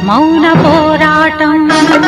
మౌన పోరాటం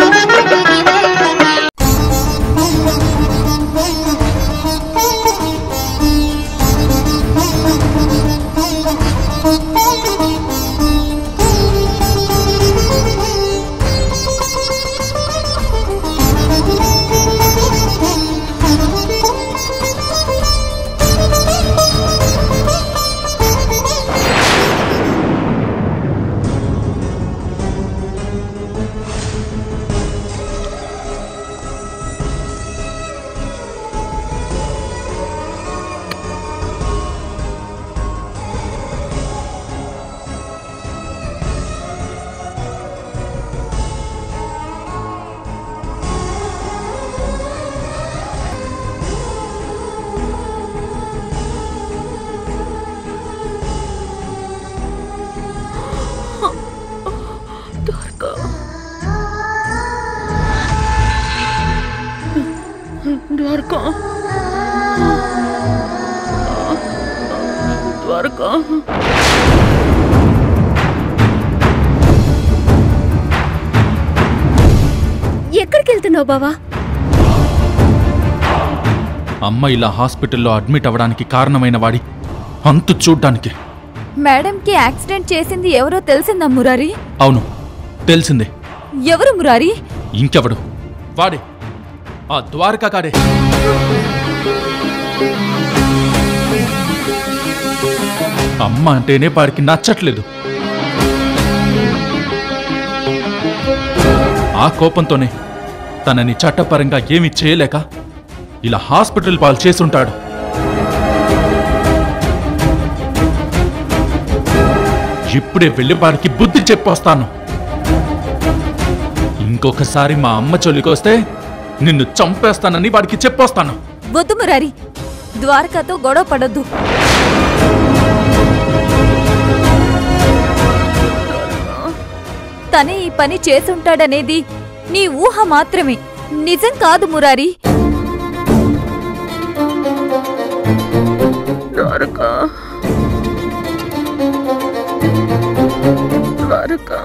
ద్వారకా ద్వారకా ఎక్కడికి వెళ్తున్నావు బావా అమ్మ ఇలా హాస్పిటల్లో అడ్మిట్ అవ్వడానికి కారణమైన వాడి అంతు చూడ్డానికి మేడంకి యాక్సిడెంట్ చేసింది ఎవరో తెలిసిందా మురారి అవును తెలిసిందే ఎవరు మురారి ఇంకెవడు వాడే ఆ ద్వారకా కాడే అమ్మ అంటేనే వాడికి నచ్చట్లేదు ఆ కోపంతోనే తనని చట్టపరంగా ఏమీ చేయలేక ఇలా హాస్పిటల్ పాలు చేసుంటాడు ఇప్పుడే వెళ్ళి వాడికి బుద్ధి చెప్పొస్తాను ఇంకొకసారి మా అమ్మ చొలికొస్తే నిన్ను చంపేస్తానని వాడికి చెప్పొస్తాను వద్దు మురారి ద్వారకాతో గొడవ పడొద్దు తనే ఈ పని చేసుంటాడనేది నీ ఊహ మాత్రమే నిజం కాదు మురారి ద్వారకా ద్వారకా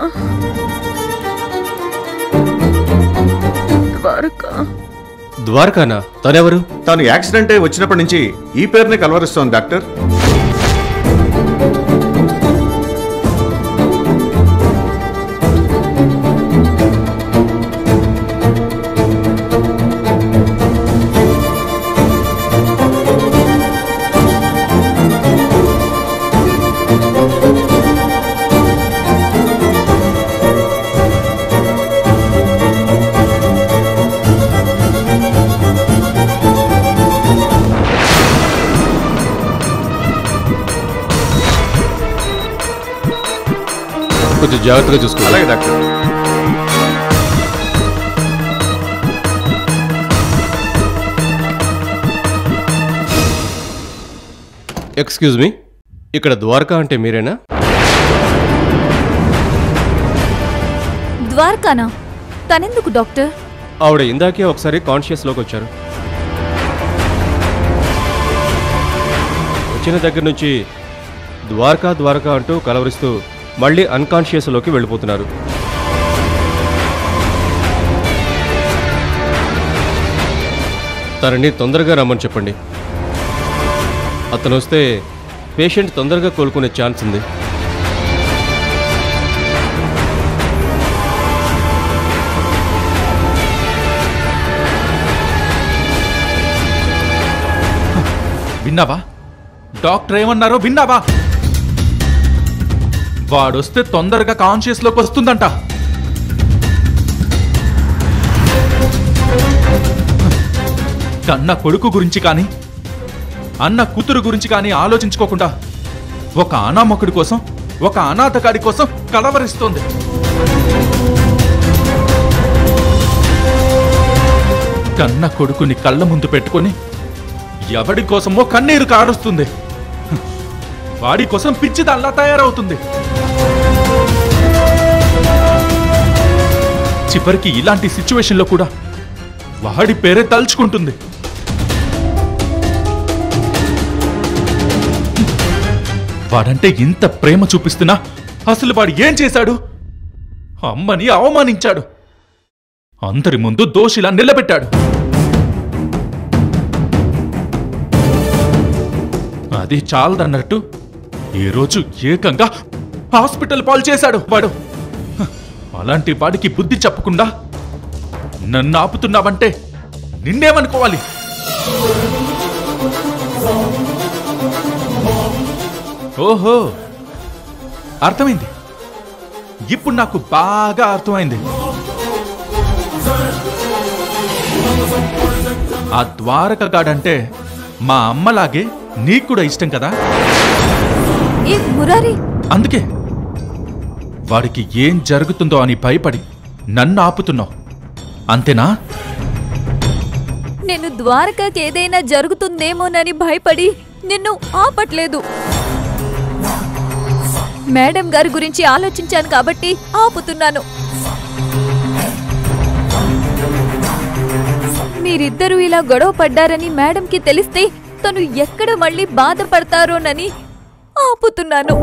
ద్వారకా ద్వారకానా తనెవరు తాను యాక్సిడెంట్ అయి వచ్చినప్పటి నుంచి ఈ పేరునే కలవరిస్తోంది డాక్టర్ కొంచెం జాగ్రత్తగా చూసుకో అలాగే డాక్టర్ ఎక్స్క్యూజ్ మీ ఇక్కడ ద్వారకా అంటే మీరేనా ద్వారకానా తనెందుకు డాక్టర్ ఆవిడ ఇందాకే ఒకసారి కాన్షియస్లోకి వచ్చారు వచ్చిన దగ్గర నుంచి ద్వారకా ద్వారకా అంటూ కలవరిస్తూ మళ్ళీ అన్కాన్షియస్లోకి వెళ్ళిపోతున్నారు తనని తొందరగా రమ్మని చెప్పండి అతను వస్తే పేషెంట్ తొందరగా కోలుకునే ఛాన్స్ ఉంది విన్నావా డాక్టర్ ఏమన్నారో విన్నావా వాడొస్తే తొందరగా కాన్షియస్ లోకి వస్తుందంట కన్న కొడుకు గురించి కానీ అన్న కూతురు గురించి కానీ ఆలోచించుకోకుండా ఒక అనామకుడి కోసం ఒక అనాథగాడి కోసం కలవరిస్తోంది కన్న కొడుకుని కళ్ళ ముందు పెట్టుకొని ఎవడి కోసమో కన్నీరు కారుస్తుంది వాడి కోసం పిచ్చిదల్లా తయారవుతుంది చివరికి ఇలాంటి సిచ్యువేషన్లో కూడా వాడి పేరే తలుచుకుంటుంది వాడంటే ఇంత ప్రేమ చూపిస్తున్నా అసలు వాడు ఏం చేశాడు అమ్మని అవమానించాడు అందరి ముందు దోషిలా నిలబెట్టాడు అది చాలదన్నట్టు ఈరోజు ఏకంగా హాస్పిటల్ పాలు చేశాడు వాడు హ, అలాంటి వాడికి బుద్ధి చెప్పకుండా నన్ను ఆపుతున్నావంటే నిన్నేమనుకోవాలి ఓహో అర్థమైంది ఇప్పుడు నాకు బాగా అర్థమైంది ఆ ద్వారకగాడంటే మా అమ్మలాగే నీకు కూడా ఇష్టం కదా ఏ మురారి అందుకే వాడికి ఏం జరుగుతుందో అని భయపడి నన్ను ఆపుతున్నావు అంతేనా నేను ద్వారకకి ఏదైనా జరుగుతుందేమోనని భయపడి నిన్ను ఆపట్లేదు మేడం గారి గురించి ఆలోచించాను కాబట్టి ఆపుతున్నాను మీరిద్దరూ ఇలా గొడవ పడ్డారని మేడంకి తెలిస్తే తను ఎక్కడ మళ్ళీ బాధపడతారోనని ఆపుతున్నాను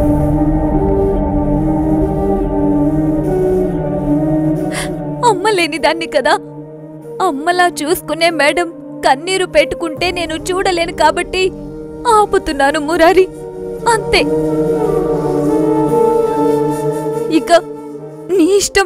అమ్మ లేని దాన్ని కదా అమ్మలా చూసుకునే మేడం కన్నీరు పెట్టుకుంటే నేను చూడలేను కాబట్టి ఆపుతున్నాను మురారి అంతే ఇక నీ ఇష్టం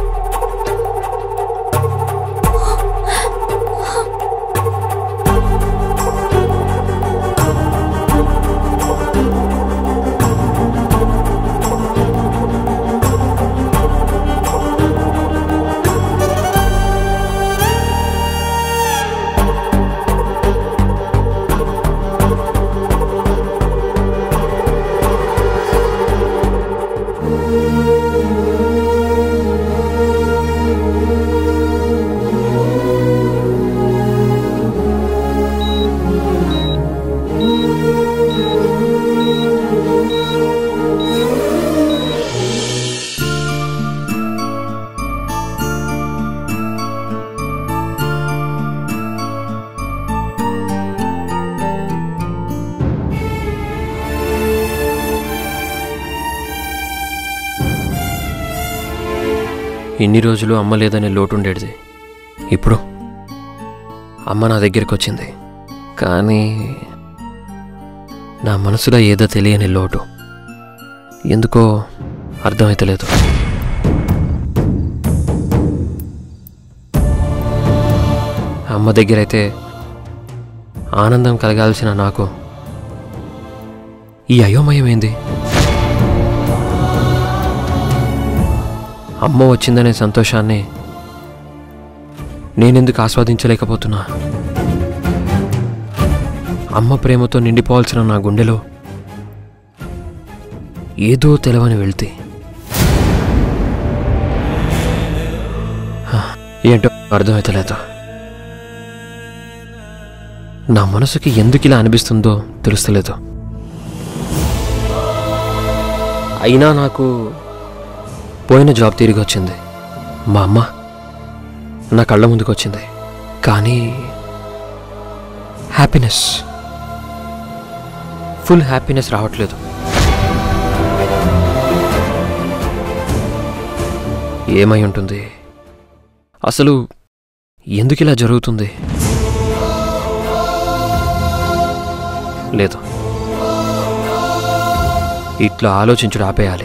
ఇన్ని రోజులు అమ్మ లేదనే లోటు ఉండేది ఇప్పుడు అమ్మ నా దగ్గరికి వచ్చింది కానీ నా మనసులో ఏదో తెలియని లోటు ఎందుకో అర్థమైతలేదు అమ్మ దగ్గరైతే ఆనందం కలగాల్సిన నాకు ఈ అయోమయం ఏంది అమ్మ వచ్చిందనే సంతోషాన్ని నేనెందుకు ఆస్వాదించలేకపోతున్నా అమ్మ ప్రేమతో నిండిపోవాల్సిన నా గుండెలో ఏదో తెలవని వెళ్తే హ, ఏంటో అర్థమవుతలేదు నా మనసుకి ఎందుకు ఇలా అనిపిస్తుందో తెలుస్తలేదు అయినా నాకు పోయిన జాబ్ తిరిగి వచ్చింది మా అమ్మ నా కళ్ళ ముందుకు వచ్చింది కానీ హ్యాపీనెస్ ఫుల్ హ్యాపీనెస్ రావట్లేదు ఏమై ఉంటుంది అసలు ఎందుకు ఇలా జరుగుతుంది లేదు ఇట్లా ఆలోచించుడు ఆపేయాలి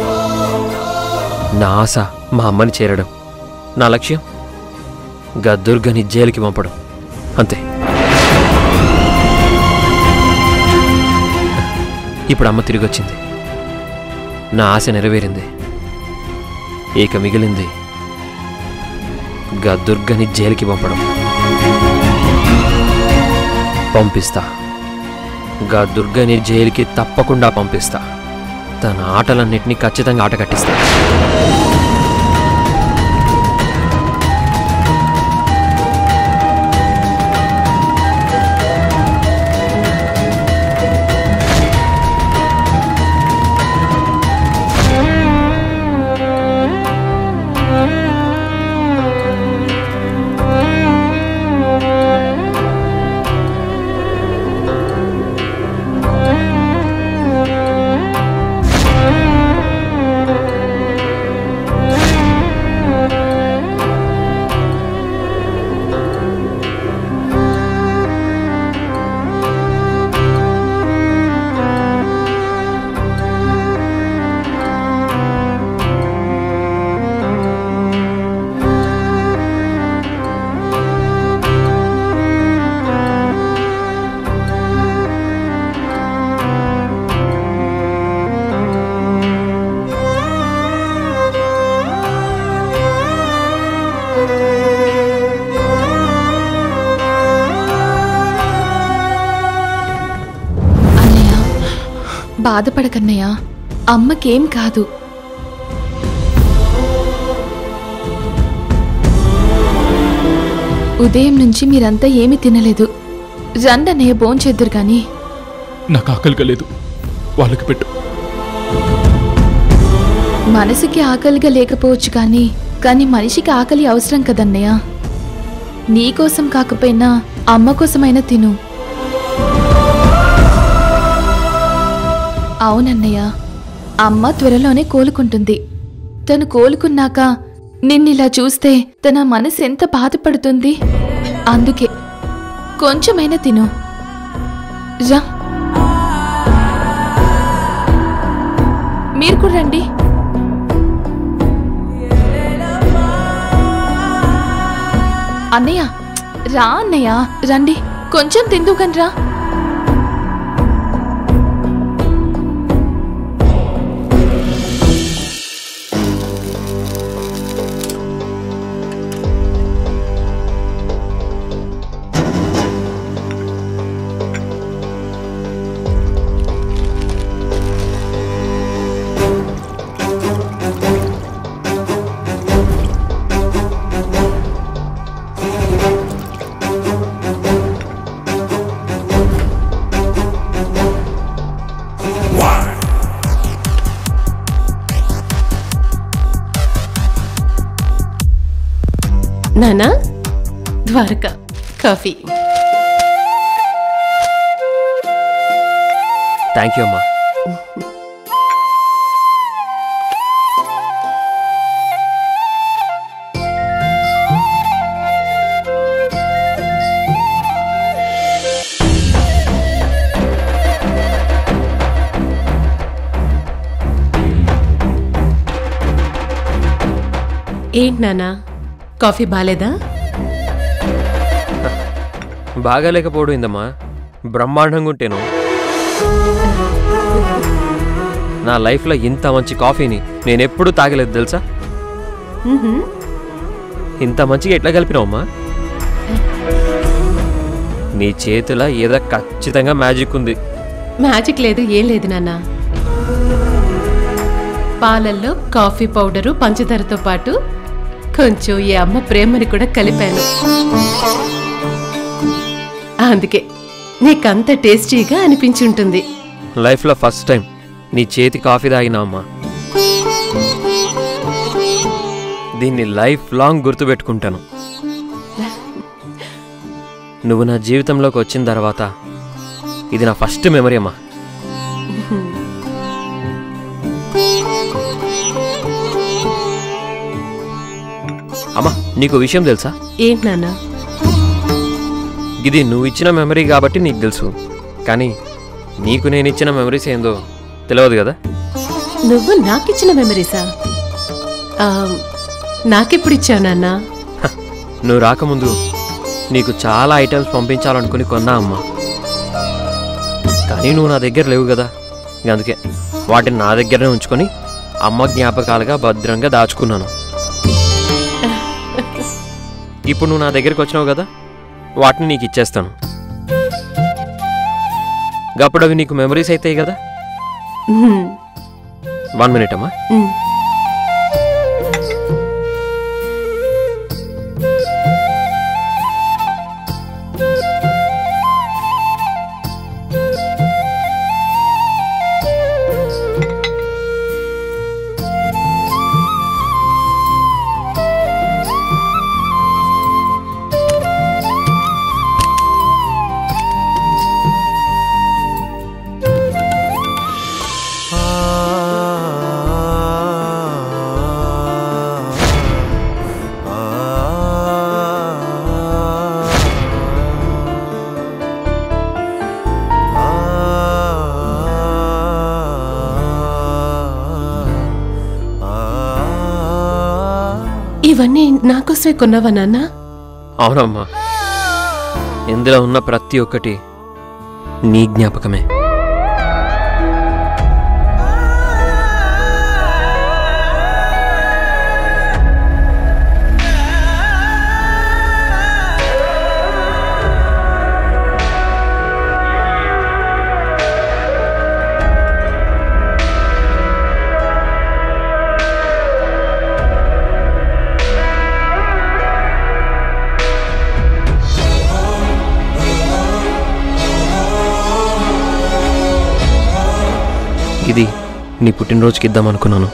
నా ఆశ మా అమ్మని చేరడం నా లక్ష్యం గద్దుర్గని జైలుకి పంపడం అంతే ఇప్పుడు అమ్మ తిరిగి వచ్చింది నా ఆశ నెరవేరింది ఇక మిగిలింది గద్దుర్గని జైలుకి పంపడం పంపిస్తా గద్దుర్గని జైలుకి తప్పకుండా పంపిస్తా తన ఆటలన్నింటినీ ఖచ్చితంగా ఆట కట్టిస్తా బాధపడకన్నయ్య అమ్మకేం కాదు ఉదయం నుంచి మీరంతా ఏమీ తినలేదు రండన్నయ్య భోంచేద్దురు కానీ నాకు ఆకలిగా లేదు వాళ్ళకి పెట్టు మనసుకి ఆకలిగా లేకపోవచ్చు కానీ కానీ మనిషికి ఆకలి అవసరం కదన్నయ్య నీకోసం కాకపోయినా అమ్మ కోసమైనా తిను అవునన్నయ్య అమ్మ త్వరలోనే కోలుకుంటుంది తను కోలుకున్నాక నిన్నిలా చూస్తే తన మనసు ఎంత బాధపడుతుంది అందుకే కొంచెమైనా తిను రా మీరు కూడా రండి అన్నయ్య రా అన్నయ్య రండి కొంచెం తిందుకని రా నానా ద్వారక కాఫీ థ్యాంక్ యూ అమ్మా ఏంటి నానా కాఫీ బాలేదా బాగా లేకపోవడం ఏందమ్మా బ్రహ్మాండంగా ఉంటేను నా లైఫ్లో ఇంత మంచి కాఫీని నేను ఎప్పుడూ తాగలేదు తెలుసా మ్హూ. ఇంత మంచిగా ఎట్లా కలిపినావమ్మా నీ చేతిలో ఏదో ఖచ్చితంగా మ్యాజిక్ ఉంది మ్యాజిక్ లేదు ఏం లేదు నాన్న పాలల్లో కాఫీ పౌడరు పంచదారతో పాటు కొంచెం ఈ అమ్మ ప్రేమని కూడా కలిపాను అందుకే నీకంత టేస్టీగా అనిపించి ఉంటుంది లైఫ్లో ఫస్ట్ టైం నీ చేతి కాఫీ తాగినా అమ్మా దీన్ని లైఫ్ లాంగ్ గుర్తుపెట్టుకుంటాను నువ్వు నా జీవితంలోకి వచ్చిన తర్వాత ఇది నా ఫస్ట్ మెమరీ అమ్మా అమ్మా నీకు విషయం తెలుసా ఏంటి నాన్న ఇది నువ్వు ఇచ్చిన మెమరీ కాబట్టి నీకు తెలుసు కానీ నీకు నేను ఇచ్చిన మెమరీస్ ఏందో తెలియదు కదా నువ్వు నాకిచ్చిన మెమరీసా ఆ, నాకెప్పుడు ఇచ్చావు నాన్న హ, నువ్వు రాకముందు నీకు చాలా ఐటమ్స్ పంపించాలనుకుని కొన్నా అమ్మా కానీ నువ్వు నా దగ్గర లేవు కదా ఇంక అందుకే వాటిని నా దగ్గరనే ఉంచుకొని అమ్మ జ్ఞాపకాలుగా భద్రంగా దాచుకున్నాను ఇప్పుడు నువ్వు నా దగ్గరికి వచ్చినావు కదా వాటిని నీకు ఇచ్చేస్తాను అప్పుడు అవి నీకు మెమరీస్ అవుతాయి కదా మ్మ్. వన్ మినిట్ అమ్మా మ్మ్. ఇవన్నీ నాకోసమే కొన్నావా నాన్న అవునమ్మా ఇందులో ఉన్న ప్రతి ఒక్కటి నీ జ్ఞాపకమే ఇది నీ పుట్టినరోజుకి ఇద్దాం అనుకున్నాను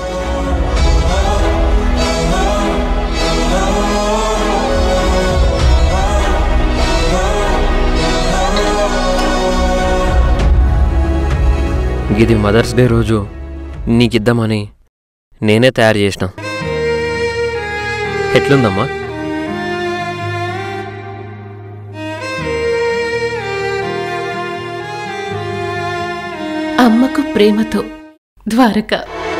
ఇది మదర్స్ డే రోజు నీకిద్దామని నేనే తయారు చేసిన ఎట్లుందమ్మా అమ్మకు ప్రేమతో ద్వారక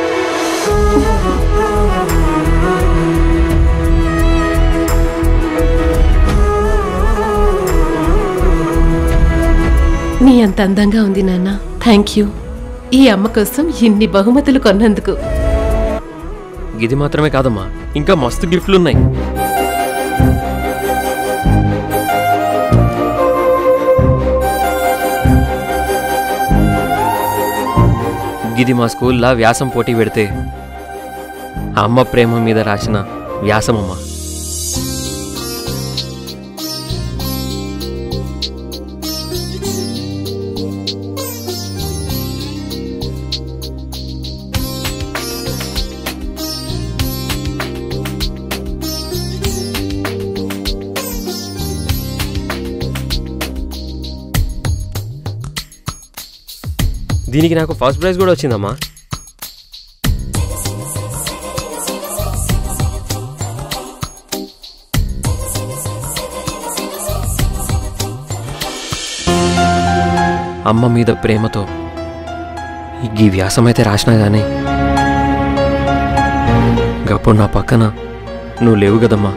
నీ అంత అందంగా ఉంది నాన్న థ్యాంక్ యూ ఈ అమ్మ కోసం ఇన్ని బహుమతులు కొన్నందుకు ఇది మాత్రమే కాదమ్మా ఇంకా మస్తు గిఫ్ట్లు ఉన్నాయి ఇది మా స్కూల్లో వ్యాసం పోటీ పెడితే అమ్మ ప్రేమ మీద రాసిన వ్యాసమమ్మా దీనికి నాకు ఫస్ట్ ప్రైజ్ కూడా వచ్చిందమ్మా అమ్మ మీద ప్రేమతో ఈ వ్యాసం అయితే రాసినా కానీ గప్పుడు నా పక్కన నువ్వు లేవు కదమ్మా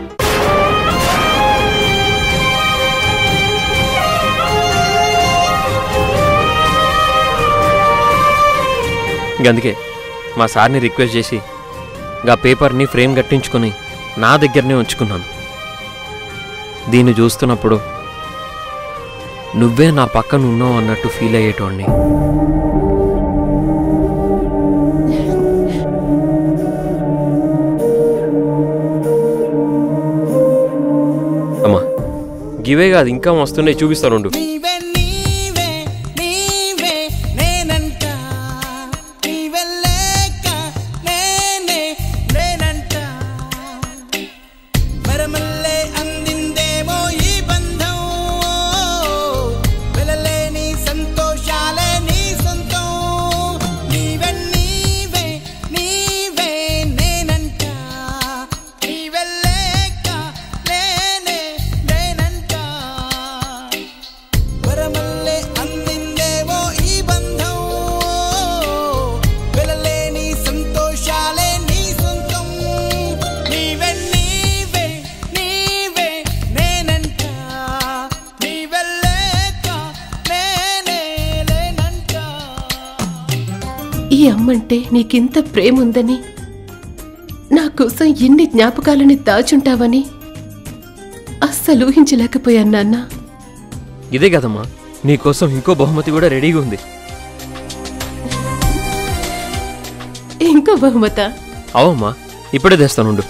అందుకే మా సార్ని రిక్వెస్ట్ చేసి గా పేపర్ని ఫ్రేమ్ కట్టించుకొని నా దగ్గరనే ఉంచుకున్నాను దీన్ని చూస్తున్నప్పుడు నువ్వే నా పక్కన ఉన్నావు అన్నట్టు ఫీల్ అయ్యేటోడిని అమ్మా గివే కాదు ఇంకా వస్తుండే చూపిస్తాను ఉండు. నీవే నీవే నీవే నేనంట నీవే లేక నేనే నేనంట వరమల్లే అందిందేమో ఈ బంధం వెలలేని సంతోషాలే నీ సొంతం నీవే నీవే నీవే నేనంట నీవే లేక నేనే నేనంట వరమల్లే అందిందేమో ఈ బంధం వెలలేని సంతోషాలే నీ సొంతం నీవే నీవే నీవే నేనంట నీవే లేక నేనే లేనంట ఈ అమ్మంటే నీకింత ప్రేమ ఉందని నా కోసం ఎన్ని జ్ఞాపకాలని దాచుంటావని అస్సలు ఊహించలేకపోయాను నాన్న ఇదే కదమ్మా నీకోసం ఇంకో బహుమతి కూడా రెడీగా ఉంది ఇంకో బహుమత అవమ్మా ఇప్పుడే తెస్తానుండు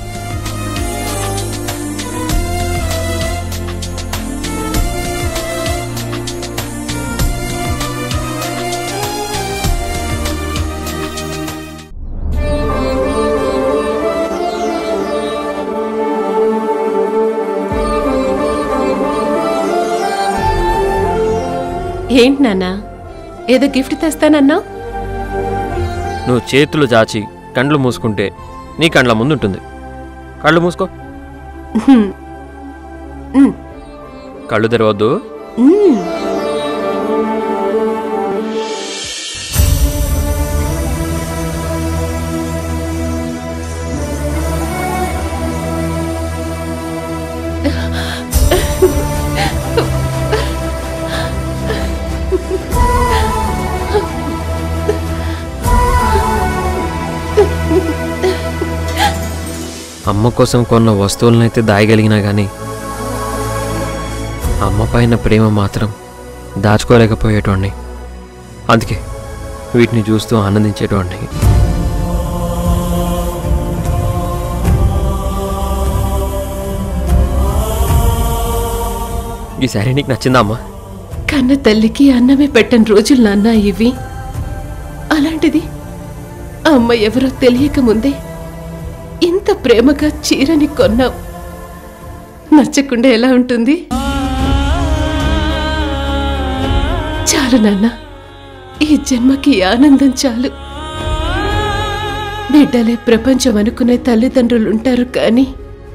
ఏంటి నాన్న ఏదో గిఫ్ట్ తెస్తానన్నావు నువ్వు చేతులు చాచి కండ్లు మూసుకుంటే నీ కండ్ల ముందు ఉంటుంది కళ్ళు మూసుకో కళ్ళు తెరవద్దు అమ్మ కోసం కొన్న వస్తువులనైతే దాయగలిగినా కానీ అమ్మ పైన ప్రేమ మాత్రం దాచుకోలేకపోయేటోడిని అందుకే వీటిని చూస్తూ ఆనందించేటోడిని ఈ శారీ నీకు నచ్చిందా అమ్మా కన్న తల్లికి అన్నమే పెట్టని రోజులు నాన్న ఇవి అలాంటిది అమ్మ ఎవరో తెలియక ముందే ఇంత ప్రేమగా చీరని కొన్నావు నచ్చకుండా ఎలా ఉంటుంది చాలు నాన్న ఈ జన్మకి ఈ ఆనందం చాలు బిడ్డలే ప్రపంచం అనుకునే తల్లిదండ్రులు ఉంటారు కానీ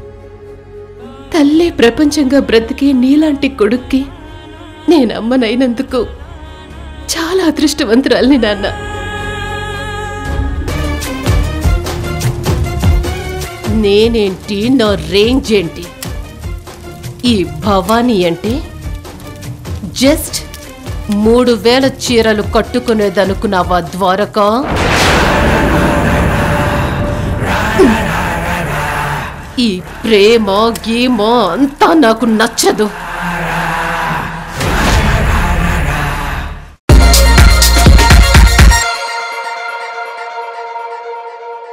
తల్లే ప్రపంచంగా బ్రతికే నీలాంటి కొడుక్కి నేను అమ్మనైనందుకు చాలా అదృష్టవంతురాల్ని నాన్న నేనేంటి నా రేంజ్ ఏంటి ఈ భవానీ అంటే జస్ట్ మూడు వేల చీరలు కట్టుకునేదనుకున్నావా ద్వారకా ఈ ప్రేమ గీమ అంతా నాకు నచ్చదు